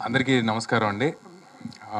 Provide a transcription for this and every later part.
అందరికీ నమస్కారం అండి ఆ,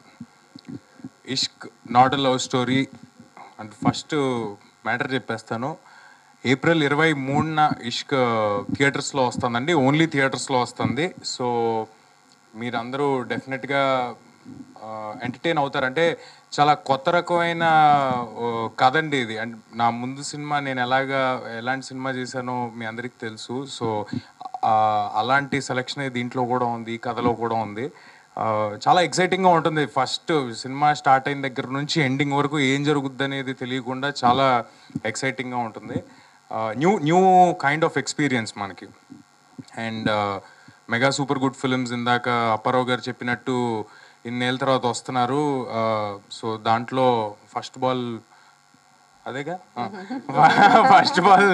ఇష్క్ నాట్ లవ్ స్టోరీ అంటే ఫస్ట్ మ్యాటర్ చెప్పేస్తాను ఏప్రిల్ ఇరవై మూడున ఇష్క్ థియేటర్స్లో వస్తుందండి ఓన్లీ థియేటర్స్లో వస్తుంది సో మీరందరూ డెఫినెట్గా ఎంటర్టైన్ అవుతారంటే చాలా కొత్త రకమైన ఓ, కథ అండి ఇది అండ్ నా ముందు సినిమా నేను ఎలాగా ఎలాంటి సినిమా చేశానో మీ అందరికీ తెలుసు సో ఆ, అలాంటి సెలెక్షన్ దీంట్లో కూడా ఉంది ఈ కథలో కూడా ఉంది ఆ, చాలా ఎక్సైటింగ్గా ఉంటుంది ఫస్ట్ సినిమా స్టార్ట్ అయిన దగ్గర నుంచి ఎండింగ్ వరకు ఏం జరుగుద్ది అనేది తెలియకుండా చాలా ఎక్సైటింగ్గా ఉంటుంది new new kind of experience మనకి and Mega Super Good Films ఇందాక అప్పారావు గారు చెప్పినట్టు ఇన్నేళ్ళ తర్వాత వస్తున్నారు సో దాంట్లో ఫస్ట్ బాల్ అదేగా ఫస్ట్ బాల్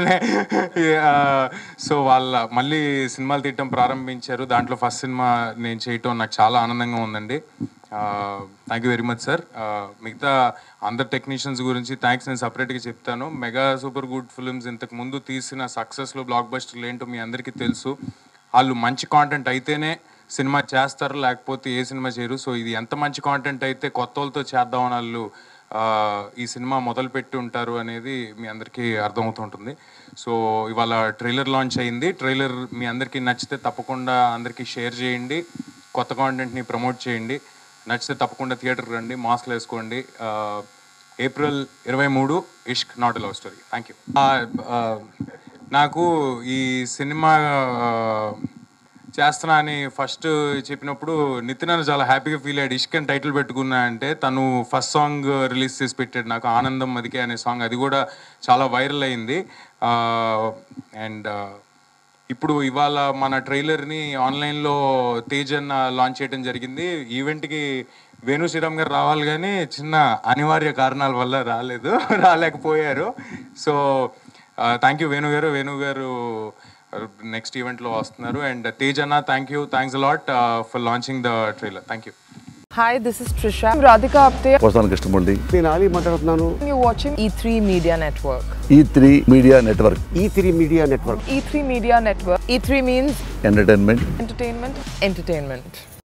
సో వాళ్ళ మళ్ళీ సినిమాలు తీయటం ప్రారంభించారు దాంట్లో ఫస్ట్ సినిమా నేను చేయటం నాకు చాలా ఆనందంగా ఉందండి thank you very much sir మిగతా అందరు టెక్నీషియన్స్ గురించి థ్యాంక్స్ నేను సపరేట్గా చెప్తాను మెగా సూపర్ గుడ్ ఫిల్మ్స్ ఇంతకు ముందు తీసిన సక్సెస్లో బ్లాక్ బస్టర్లు ఏంటో మీ అందరికీ తెలుసు వాళ్ళు మంచి కాంటెంట్ అయితేనే సినిమా చేస్తారు లేకపోతే ఏ సినిమా చేయరు సో ఇది ఎంత మంచి కాంటెంట్ అయితే కొత్త వాళ్ళతో చేద్దామని వాళ్ళు ఆ, ఈ సినిమా మొదలు పెట్టి ఉంటారు అనేది మీ అందరికీ అర్థమవుతుంటుంది సో ఇవాళ ట్రైలర్ లాంచ్ అయింది ట్రైలర్ మీ అందరికీ నచ్చితే తప్పకుండా అందరికీ షేర్ చేయండి కొత్త కాంటెంట్ని ప్రమోట్ చేయండి నచ్చితే తప్పకుండా థియేటర్కి రండి మాస్క్లు వేసుకోండి ఆ, ఏప్రిల్ ఇరవై మూడు Ishq not love story thank you నాకు ఈ సినిమా ఆ, చేస్తున్నా అని ఫస్ట్ చెప్పినప్పుడు నితిన్ అని చాలా హ్యాపీగా ఫీల్ అయ్యాడు ఇష్క్ అని టైటిల్ పెట్టుకున్నా అంటే తను ఫస్ట్ సాంగ్ రిలీజ్ చేసి పెట్టాడు నాకు ఆనందం అదికే అనే సాంగ్ అది కూడా చాలా వైరల్ అయింది అండ్ ఇప్పుడు ఇవాళ మన ట్రైలర్ని ఆన్లైన్లో తేజ్ అన్న లాంచ్ చేయడం జరిగింది ఈవెంట్కి వేణు శ్రీరామ్ గారు రావాలి కానీ చిన్న అనివార్య కారణాల వల్ల రాలేదు రాలేకపోయారు సో థ్యాంక్ యూ వేణు గారు వేణు గారు నెక్స్ట్ ఈవెంట్లో వస్తున్నారు అండ్ తేజ్ అన్న thank you thanks a lot for launching the trailer thank you Hi, this is Trisha. I'm Radhika Apte. వస్తాను కృష్ణమూర్తి నేను ఆలీ మాట్లాడుతున్నాను You're watching E3 Media Network. E three media network E three media network E3 Media Network. E3 means entertainment entertainment, entertainment.